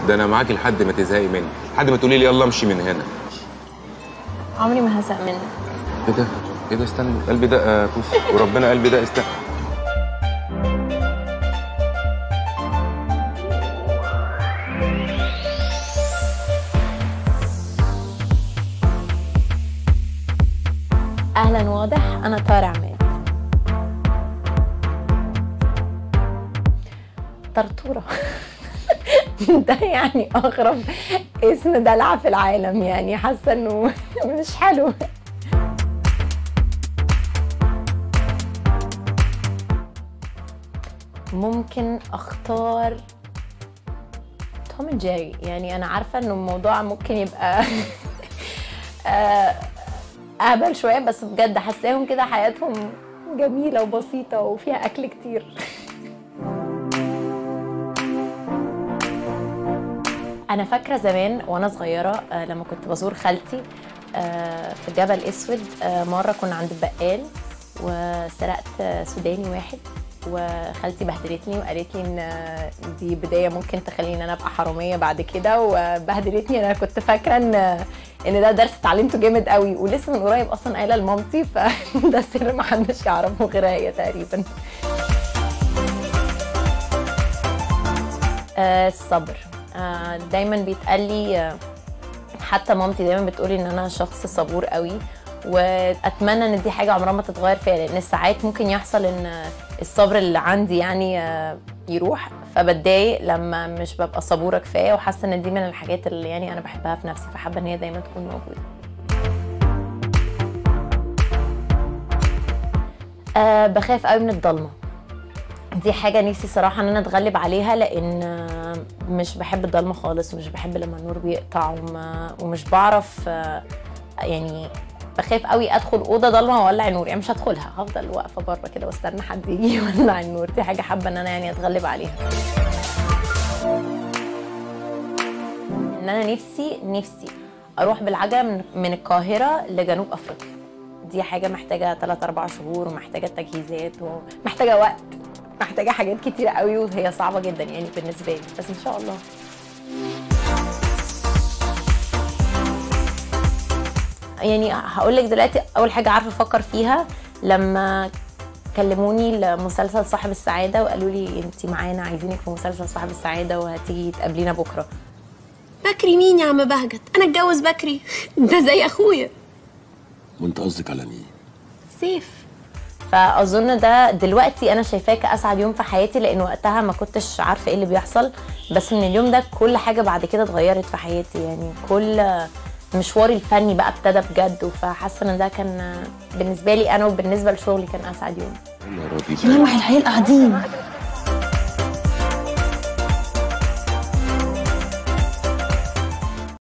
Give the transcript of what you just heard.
ده انا معاكي لحد ما تزهقي مني لحد ما تقولي لي يلا امشي من هنا عمري ما هزق منك ايه ده ايه ده استنى قلبي ده آه بص وربنا قلبي ده استنى اهلا واضح انا طارق عماد طرطوره ده يعني اغرب اسم دلع في العالم يعني حاسه انه مش حلو ممكن اختار توم اند جيري يعني انا عارفه انه الموضوع ممكن يبقى آه، اهبل شويه بس بجد حاساهم كده حياتهم جميله وبسيطه وفيها اكل كتير انا فاكره زمان وانا صغيره آه، لما كنت بزور خالتي آه، في جبل اسود آه، مره كنا عند البقال وسرقت آه، سوداني واحد وخالتي بهدلتني وقالت لي ان آه، دي بدايه ممكن تخليني انا ابقى حراميه بعد كده وبهدلتني انا كنت فاكره ان ان ده درس اتعلمته جامد قوي ولسه من قريب اصلا قايله لمامتي فده سر ما حدش يعرفه غيرها هي تقريبا آه، الصبر آه، دايما بيتقال لي آه، حتى مامتي دايما بتقولي ان انا شخص صبور قوي واتمنى ان دي حاجه عمرها ما تتغير فيا لان ساعات ممكن يحصل ان الصبر اللي عندي يعني آه، يروح فبتضايق لما مش ببقى صبوره كفايه وحاسه ان دي من الحاجات اللي يعني انا بحبها في نفسي فحابه ان هي دايما تكون موجوده أه بخاف قوي من الضلمه دي حاجة نفسي صراحة ان انا اتغلب عليها لان آه، مش بحب الضلمة خالص ومش بحب لما النور بيقطع وما ومش بعرف آه، يعني بخاف قوي ادخل اوضه ضلمه واولع النور يعني مش هدخلها هفضل واقفه بره كده واستنى حد يجي يولع النور دي حاجه حابه ان انا يعني اتغلب عليها ان انا نفسي نفسي اروح بالعجله من, من القاهره لجنوب افريقيا دي حاجه محتاجه 3 4 شهور ومحتاجه تجهيزات ومحتاجه وقت محتاجه حاجات كتيره قوي وهي صعبه جدا يعني بالنسبه لي بس ان شاء الله يعني هقول لك دلوقتي اول حاجه عارفه افكر فيها لما كلموني لمسلسل صاحب السعاده وقالوا لي انت معانا عايزينك في مسلسل صاحب السعاده وهتيجي تقابلينا بكره بكري مين يا عم بهجت انا اتجوز بكري ده زي اخويا وانت قصدك على مين؟ سيف فاظن ده دلوقتي انا شايفاه كاسعد يوم في حياتي لان وقتها ما كنتش عارفه ايه اللي بيحصل بس من اليوم ده كل حاجه بعد كده اتغيرت في حياتي يعني كل مشواري الفني بقى ابتدى بجد فحاسه ان ده كان بالنسبه لي انا وبالنسبه لشغلي كان اسعد يوم يا راضي ملامح الحقيقة قاعدين